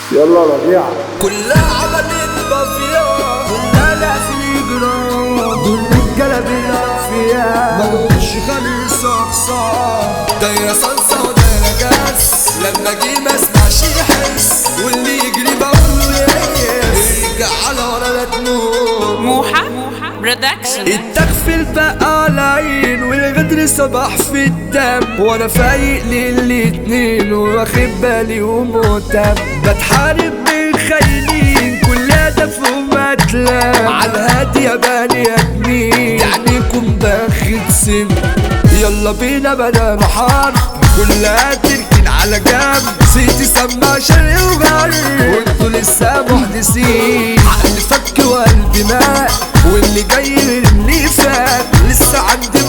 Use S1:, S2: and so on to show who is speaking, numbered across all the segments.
S1: يلا ربيع
S2: كلها عملت مافيا كلها لازم يجروا دول رجالة بالعافية ملوش خالص أقصى دايرة صلصة ودايرة جاس لما أجي ما اسمعش يحس واللي يجري بقول له يس ارجع على ورا لا تموت
S3: موحة برودكشن
S2: التغفل بقى على العين والغدر صباح في الدم وانا فايق للاتنين واخد بالي ومهتم بتحارب من خاينين كل هدف ومتلام على الهادي يا بني ادمين يعنيكم باخد سم يلا بينا بدل حرب كلها تركن على جنب سيتي سما شرق وغرب وانتوا لسه محدثين عقلي فك وقلبي مات واللي جاي اللي فات لسه عندي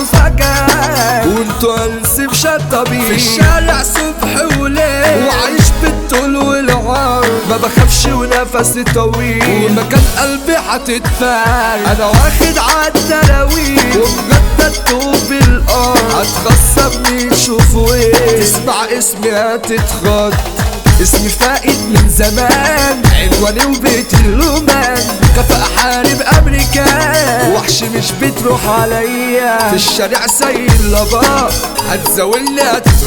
S2: مفاجأة وانتوا ألسف شطبين في الشارع صبح وليل وعايش بالطول والعار ما بخافش ونفسي طويل ومكان قلبي هتتفال انا واخد عالدراويل ومجدد طوب الارض هتغصب مين شوفوا ايه تسمع اسمي هتتخض اسمي فائد من زمان عنواني وبيت اللومان كفى احارب امريكان وحش مش بتروح عليا في الشارع سيد لباب هتزاولني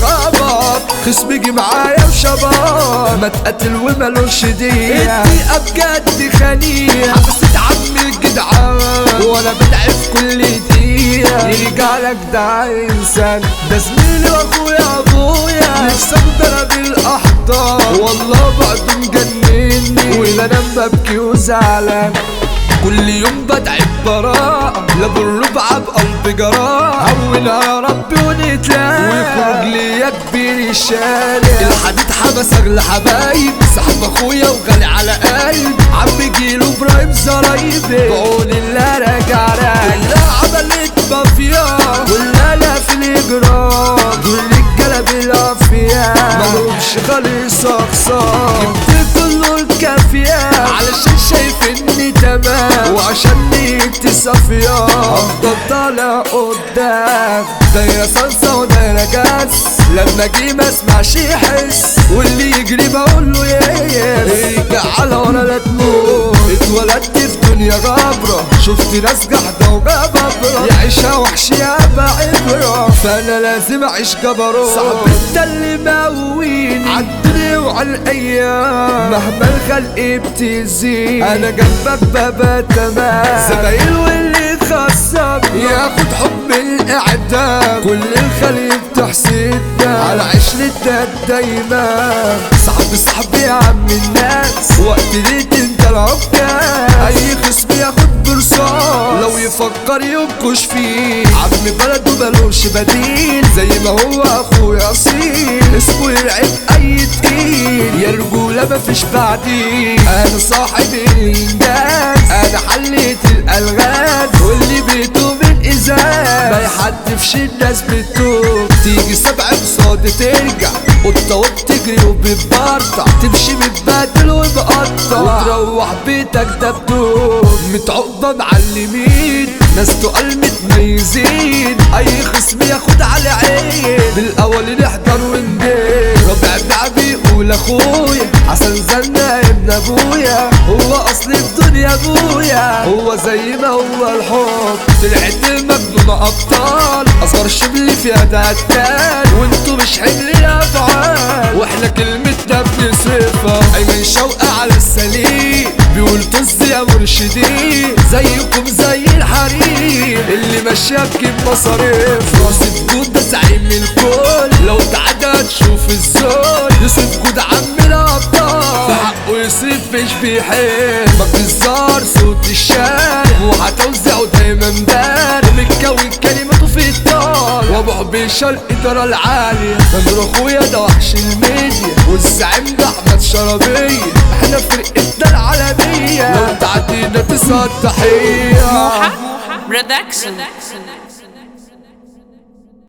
S2: هتتخبط خصمي جه معايا وشباب ما تقتل ومالوش دية الدقيقة بجد خنية حبست عمي الجدعان وانا بدعي في كل دقيقة يرجع لك ده انسان ده زميلي واخويا ابويا نفسي اضرب الاحضان والله بعده مجنني ولا انا ببكي وزعلان كل يوم بدعي براءة لا بالربع بقلب جراء هونها يا ربي ونتلاقى ويخرج لي يا كبير الشارع الحديد حبس اغلى حبايب صاحب اخويا وغالي على قلب عم جيلو ابراهيم زرايبي بعون الله راجع راجع كلها عملت مافيا كلها لا في الاجرام دول رجاله بالعافيه ملهمش خالص اقصى جبت كله الكافيه علشان شايف اني تمام وعشان نيتي صافيه افضل طالع قدام دايره صلصه ودايره جاس لما اجي ما اسمعش يحس واللي يجري بقول له يس ارجع على ورا لا تموت اتولدت في دنيا غبرة شفت ناس جحدة وجبابرة يعيشها وحش يا عبرة فانا لازم اعيش جبروت صاحب انت اللي مقويني عالدنيا وعلى الايام مهما الخلق بتزيد انا جنبك بابا تمام زمايل واللي خصب ياخد حب الاعدام كل الخليج تحسد على عشرة دايما صاحبي صاحبي يا عم الناس وقت ليت انت العكاز اي خصم ياخد برصاص لو يفكر ينكش فيه عم بلده ملوش بديل زي ما هو اخويا اصيل اسمه يرعب اي تقيل يا رجولة مفيش بعديه انا صاحب الانجاز انا حليت الالغاز واللي بيته من ازاز ما يحدفش الناس بتوب تيجي سبع قصاد ترجع قطة وبتجري وبتبرطع تمشي متبدل ومقطع وتروح بيتك دبدوب متعقبة معلمين ناس تقال متميزين اي خصم ياخد على عين بالاول نحضر وندين ربع بيع بيقول اخويا حسن زنا ابن ابويا هو اصل الدنيا ابويا هو زي ما هو الحب طلعت المجنونة ابطال اصغر شبل فيها ده قتال وانتوا مش حمل الافعال واحنا كلمتنا بنصرفها ايمن شوقي على السليم بيقول طز يا مرشدين زيكم زي الحريم اللي ماشية بجيب مصاريف راس جود ده زعيم الكل لو تعدى تشوف الزول يوسف جود عم الابطال في حقه يصرف مش بيحب ما بتزار صوت الشارع وهتوزعه دايما بارد ومتكون كلمته في الدار وابو حبي الشرق ترى العالية مجرى اخويا ده وحش الميديا والزعيم ده احمد شربية احنا فرقتنا العالمية لو تعدينا تصاد تحية
S3: موحة برودكشن